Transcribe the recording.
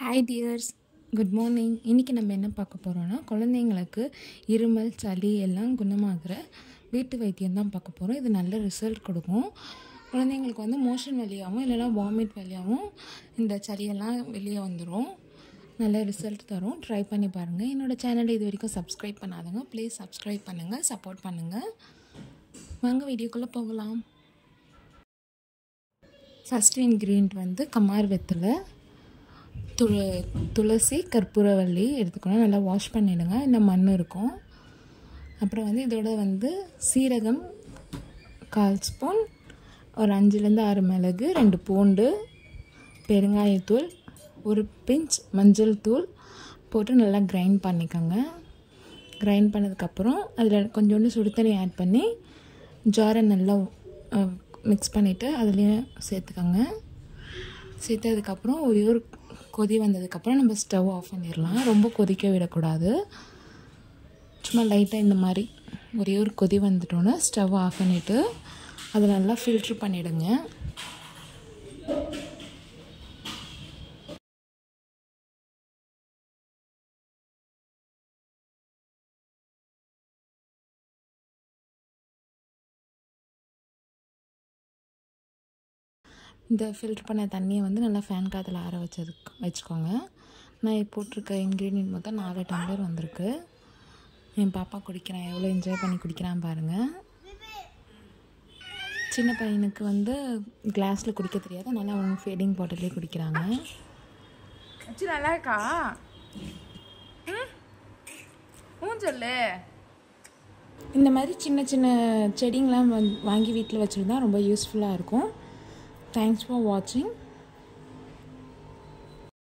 hi tears good morning இன்றைக்கி நம்ம என்ன பார்க்க போகிறோன்னா குழந்தைங்களுக்கு இருமல் சளி எல்லாம் குணமாகிற வீட்டு வைத்தியம் தான் பார்க்க போகிறோம் இது நல்ல ரிசல்ட் கொடுக்கும் குழந்தைங்களுக்கு வந்து மோஷன் வழியாகவும் இல்லைனா வாமிட் வழியாகவும் இந்த சளியெல்லாம் வெளியே வந்துடும் நல்ல ரிசல்ட் தரும் ட்ரை பண்ணி பாருங்கள் என்னோடய சேனலை இது வரைக்கும் சப்ஸ்கிரைப் பண்ணாதவங்க ப்ளீஸ் சப்ஸ்கிரைப் பண்ணுங்கள் சப்போர்ட் பண்ணுங்கள் வாங்க வீடியோக்குள்ளே போகலாம் ஃபஸ்ட்டு இன்க்ரீடியன்ட் வந்து கமார் வெத்தலை துள துளசி கற்பூரவள்ளி எடுத்துக்கணும் நல்லா வாஷ் பண்ணிவிடுங்க இந்த மண் இருக்கும் அப்புறம் வந்து இதோட வந்து சீரகம் கால் ஸ்பூன் ஒரு அஞ்சுலேருந்து ஆறு மிளகு ரெண்டு பூண்டு பெருங்காயத்தூள் ஒரு பிஞ்ச் மஞ்சள் தூள் போட்டு நல்லா கிரைண்ட் பண்ணிக்கோங்க கிரைண்ட் பண்ணதுக்கப்புறம் அதில் கொஞ்சோண்டு சுடு தண்ணி ஆட் பண்ணி ஜாரை நல்லா மிக்ஸ் பண்ணிவிட்டு அதுலேயும் சேர்த்துக்கோங்க சேர்த்ததுக்கப்புறம் ஒரே ஒரு கொதி வந்ததுக்கப்புறம் நம்ம ஸ்டவ் ஆஃப் பண்ணிடலாம் ரொம்ப கொதிக்க விடக்கூடாது சும்மா லைட்டாக இந்த மாதிரி ஒரே ஒரு கொதி வந்துட்டோன்னே ஸ்டவ் ஆஃப் பண்ணிவிட்டு அதை நல்லா ஃபில்ட்ரு பண்ணிவிடுங்க இந்த ஃபில்ட்ரு பண்ண தண்ணியை வந்து நல்லா ஃபேன் காற்றுல ஆற வச்சதுக்கு வச்சுக்கோங்க நான் போட்டிருக்க இன்க்ரீடியன்ட் மொத்தம் நாலு டம்ளர் வந்திருக்கு என் பாப்பா குடிக்கிறான் எவ்வளோ என்ஜாய் பண்ணி குடிக்கிறான் பாருங்கள் சின்ன பையனுக்கு வந்து கிளாஸில் குடிக்க தெரியாது அதனால் அவங்க ஃபீடிங் பாட்டிலே குடிக்கிறாங்க அச்சு நல்லா இருக்கா ம் ஊன் சொல்லு இந்த மாதிரி சின்ன சின்ன செடிங்களாம் வாங்கி வீட்டில் வச்சுருந்தா ரொம்ப யூஸ்ஃபுல்லாக இருக்கும் தேங்க்ஸ் ஃபார் வாட்சிங்